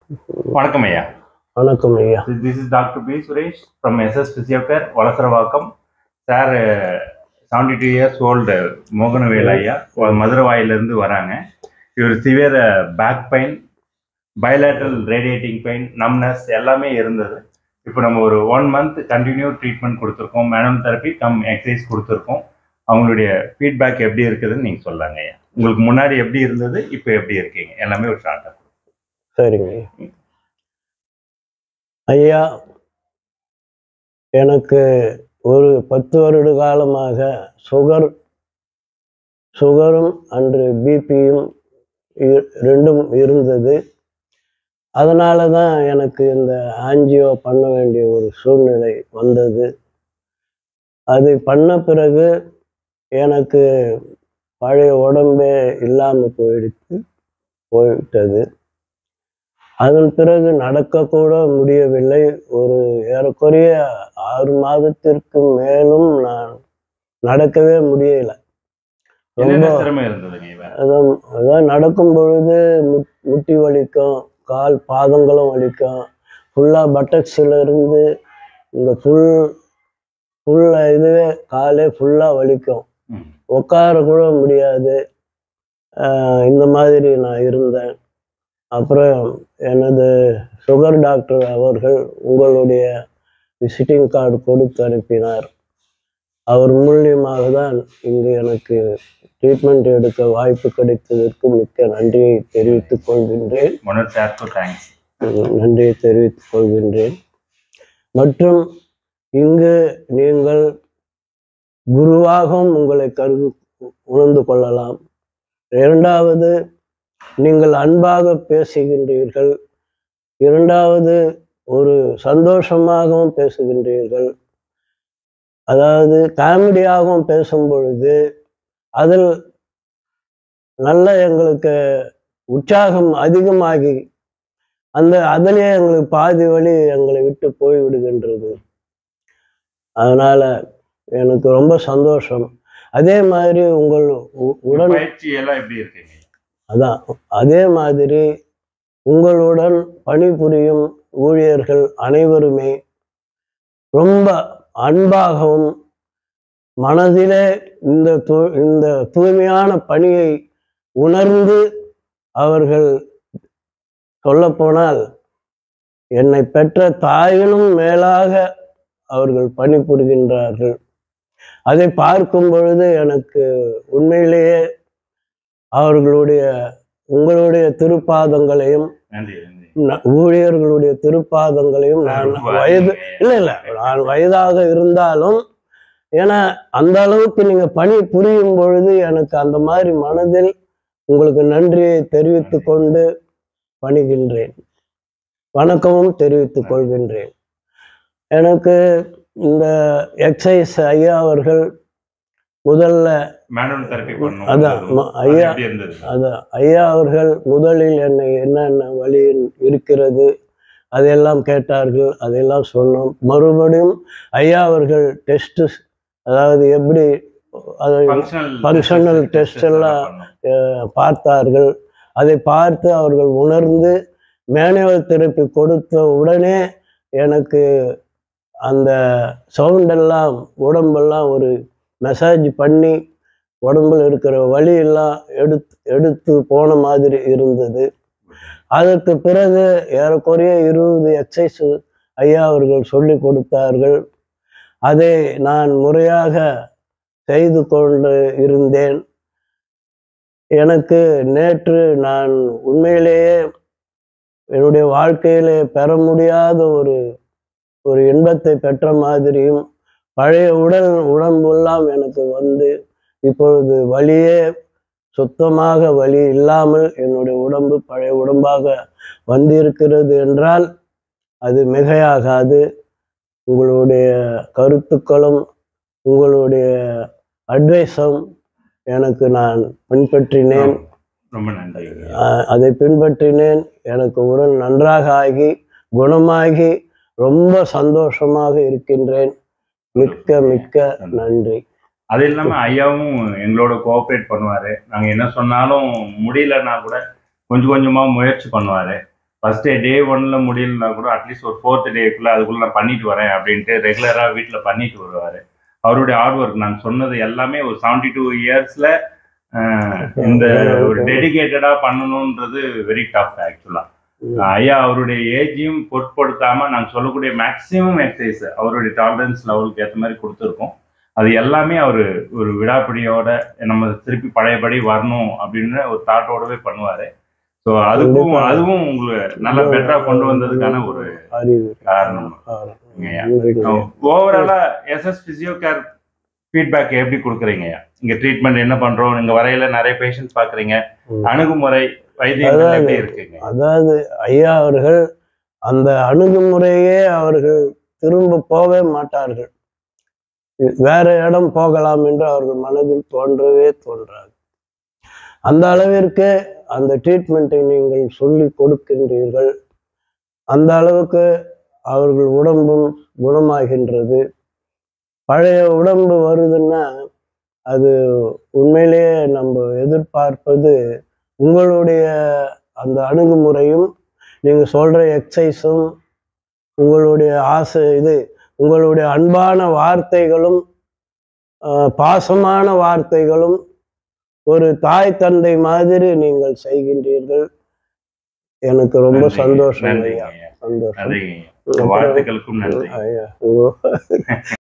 வணக்கம் ஐயா வணக்கம் ஐயா this is doctor P Suresh from SS Physiocare Valasaravakkam sir seventy two years old Mohanavel ஐயா மதுரவாயிலிருந்து வராங்க இவர் severe back pain bilateral radiating pain numbness எல்லாமே இருந்தது இப்போ நம்ம ஒரு ஒன் மந்த் கண்டினியூ ட்ரீட்மெண்ட் கொடுத்துருக்கோம் மேடம் தெரப்பி கம் எக்ஸசைஸ் கொடுத்துருக்கோம் அவங்களுடைய ஃபீட்பேக் எப்படி இருக்குதுன்னு நீங்கள் சொல்லாங்க ஐயா உங்களுக்கு முன்னாடி எப்படி இருந்தது இப்போ எப்படி இருக்கீங்க எல்லாமே ஒரு ஷார்ட்டாக சரிங்க ஐயா. ஐயா எனக்கு ஒரு பத்து வருட காலமாக சுகர் சுகரும் அன்று பிபியும் ரெண்டும் இருந்தது அதனால தான் எனக்கு இந்த ஆஞ்சியோ பண்ண வேண்டிய ஒரு சூழ்நிலை வந்தது அது பண்ண பிறகு எனக்கு பழைய உடம்பே இல்லாமல் போயிடுச்சு போய்விட்டது அதன் பிறகு நடக்கக்கூட முடியவில்லை ஒரு ஏறக்குறைய ஆறு மாதத்திற்கு மேலும் நான் நடக்கவே முடியல என்னென்ன ரொம்ப சிரமம் இருந்ததுங்க இவன் அதான் அதான் நடக்கும் பொழுது முட் முட்டி வலிக்கும் கால் பாதங்களும் வலிக்கும் ஃபுல்லாக பட்டக்ஸில் இருந்து இந்த ஃபுல் ஃபுல் இதுவே காலே ஃபுல்லாக வலிக்கும் ம். உட்கார கூட முடியாது ஆஹ் இந்த மாதிரி நான் இருந்தேன் அப்புறம் எனது சுகர் டாக்டர் அவர்கள் உங்களுடைய விசிட்டிங் கார்டு கொடுத்து அனுப்பினார் அவர் மூலியமாக தான் இங்கு எனக்கு ட்ரீட்மெண்ட் எடுக்க வாய்ப்பு கிடைத்ததற்கு மிக்க நன்றியை தெரிவித்துக் கொள்கின்றேன் மனோஜ் சார்க்கு தேங்க்ஸ் நன்றியை தெரிவித்துக் கொள்கின்றேன் மற்றும் இங்கு நீங்கள் குருவாகவும் உங்களை கருது உணர்ந்து கொள்ளலாம் இரண்டாவது நீங்கள் அன்பாக பேசுகின்றீர்கள் இரண்டாவது ஒரு சந்தோஷமாகவும் பேசுகின்றீர்கள் அதாவது காமெடியாகவும் பேசும் பொழுது அதில் நல்ல எங்களுக்கு உற்சாகம் அதிகமாகி அந்த அதிலே எங்களுக்கு பாதி வழி எங்களை விட்டு போய் விடுகின்றது அதனால எனக்கு ரொம்ப சந்தோஷம் அதே மாதிரி உங்கள் உ- உடன் பயிற்சி எல்லாம் எப்படி இருக்குங்க அதான் அதே மாதிரி உங்களுடன் பணிபுரியும் ஊழியர்கள் அனைவருமே ரொம்ப அன்பாகவும் மனதிலே இந்த தூ- இந்த தூய்மையான பணியை உணர்ந்து அவர்கள் சொல்லப்போனால் என்னை பெற்ற தாயினும் மேலாக அவர்கள் பணிபுரிகின்றார்கள் அதை பார்க்கும் பொழுது எனக்கு உண்மையிலேயே அவர்களுடைய உங்களுடைய திருப்பாதங்களையும் நன்றி நன்றி ந- ஊழியர்களுடைய திருப்பாதங்களையும் நான் ரொம்ப வயது அருமைங்க. இல்லை இல்லை நான் வயதாக இருந்தாலும் ஏன்னா அந்த அளவுக்கு நீங்க பணி புரியும் பொழுது எனக்கு அந்த மாதிரி மனதில் உங்களுக்கு நன்றியை தெரிவித்துக் கொண்டு பணிகின்றேன் வணக்கமும் தெரிவித்துக் கொள்கின்றேன் எனக்கு இந்த எக்ஸைஸ் ஐயா அவர்கள் முதல்ல மேனுவல் தெரப்பி பண்ணணும் அதான், ம- அது ஐயா. எப்படி இருந்தது அதான் ஐயா அவர்கள் முதலில் என்னை என்னென்ன வழி இருக்கிறது அதையெல்லாம் கேட்டார்கள் அதையெல்லாம் சொன்னோம் மறுபடியும் ஐயா அவர்கள் டெஸ்ட் அதாவது எப்படி அதை ஃபங்க்ஷனல் functional test எல்லாம் அஹ், பார்த்தார்கள் அதை பார்த்து அவர்கள் உணர்ந்து மேனுவல் தெரப்பி கொடுத்த உடனே எனக்கு அந்த சவுண்டெல்லாம் உடம்பெல்லாம் ஒரு மெசேஜ் பண்ணி உடம்புல இருக்கிற வலி எல்லாம் எடுத்து எடுத்து போன மாதிரி இருந்தது அதற்கு பிறகு ஏறக்குறைய இருபது எக்ஸசைஸ் ஐயா அவர்கள் சொல்லி கொடுத்தார்கள் அதை நான் முறையாக செய்து கொண்டு இருந்தேன் எனக்கு நேற்று நான் உண்மையிலேயே என்னுடைய வாழ்க்கையிலே பெற முடியாத ஒரு ஒரு இன்பத்தை பெற்ற மாதிரியும் பழைய உடல் உடம்பெல்லாம் எனக்கு வந்து இப்பொழுது வலியே சுத்தமாக வலி இல்லாமல் என்னுடைய உடம்பு பழைய உடம்பாக வந்திருக்கிறது என்றால் அது மிகையாகாது உங்களுடைய கருத்துக்களும் உங்களுடைய அட்வைஸும் எனக்கு நான் பின்பற்றினேன் ரொம்ப நன்றி அஹ் அதை பின்பற்றினேன் எனக்கு உடல் நன்றாக ஆகி குணமாகி ரொம்ப சந்தோஷமாக இருக்கின்றேன் மிக்க மிக்க நன்றி அது இல்லாம ஐயாவும் எங்களோட கோஆப்ரேட் பண்ணுவாரு நாங்க என்ன சொன்னாலும் முடியலன்னா கூட கொஞ்சம் கொஞ்சமா முயற்சி பண்ணுவாரு ஃபர்ஸ்ட் டே டே ஒன்ல முடியலனா கூட அட்லீஸ்ட் ஒரு ஃபோர்த் டேக்குள்ள அதுக்குள்ள நான் பண்ணிட்டு வரேன் அப்படின்ட்டு ரெகுலரா வீட்டில் பண்ணிட்டு வருவாரு அவருடைய ஹார்ட் ஒர்க் நாங்கள் சொன்னது எல்லாமே ஒரு செவன்டி டூ இயர்ஸ்ல இந்த ஒரு டெடிகேட்டடா பண்ணணுன்றது வெரி டஃப் ஆக்சுவலா ஐயா அவருடைய ஏஜையும் பொருட்படுத்தாம நாங்கள் சொல்லக்கூடிய மேக்ஸிமம் எக்ஸசைஸ் அவருடைய டாலரன்ஸ் லெவலுக்கு ஏற்ற மாதிரி கொடுத்துருக்கோம் அது எல்லாமே அவர் ஒரு விடாப்பிடியோட நம்ம திருப்பி பழையபடி வரணும் அப்படின்னு ஒரு தாட்டோடவே பண்ணுவாரு ஸோ அதுக்கும் கண்டிப்பா. அதுவும் உங்களுக்கு நல்லா பெட்டரா கொண்டு வந்ததுக்கான ஒரு அறிவு காரணம் காரணம். ஐயா. நன்றிங்க. ஓவராலா எஸ்எஸ் பிசியோ கேர் ஃபீட்பேக் எப்படி கொடுக்குறீங்க இங்க ட்ரீட்மெண்ட் என்ன பண்றோம் நீங்க வரையில நிறைய பேஷண்ட்ஸ் பாக்குறீங்க ம். அணுகுமுறை வைத்தியம் அதாவது- எப்படி இருக்குங்க அதாவது ஐயா அவர்கள் அந்த அணுகுமுறையே அவர்கள் திரும்ப போகவே மாட்டார்கள் வேற இடம் போகலாம் என்று அவர்கள் மனதில் தோன்றவே தோன்றாது அந்த அளவிற்கு அந்த ட்ரீட்மெண்ட்டை நீங்கள் சொல்லி கொடுக்கின்றீர்கள் அந்த அளவுக்கு அவர்கள் உடம்பும் குணமாகின்றது பழைய உடம்பு வருதுன்னா அது உண்மையிலேயே நம்ம எதிர்பார்ப்பது உங்களுடைய அந்த அணுகுமுறையும் நீங்க சொல்ற எக்ஸசைஸும் உங்களுடைய ஆசை இது உங்களுடைய அன்பான வார்த்தைகளும் ஆஹ், பாசமான வார்த்தைகளும் ஒரு தாய் தந்தை மாதிரி நீங்கள் செய்கின்றீர்கள் எனக்கு ரொம்ப நன்றிங்க, சந்தோஷம் நன்றிங்க ஐயா ஐயா. சந்தோஷம் நன்றிங்க ஐயா. அப்புறம், வாழ்த்துக்களுக்கும் நன்றி ஐயா உங்க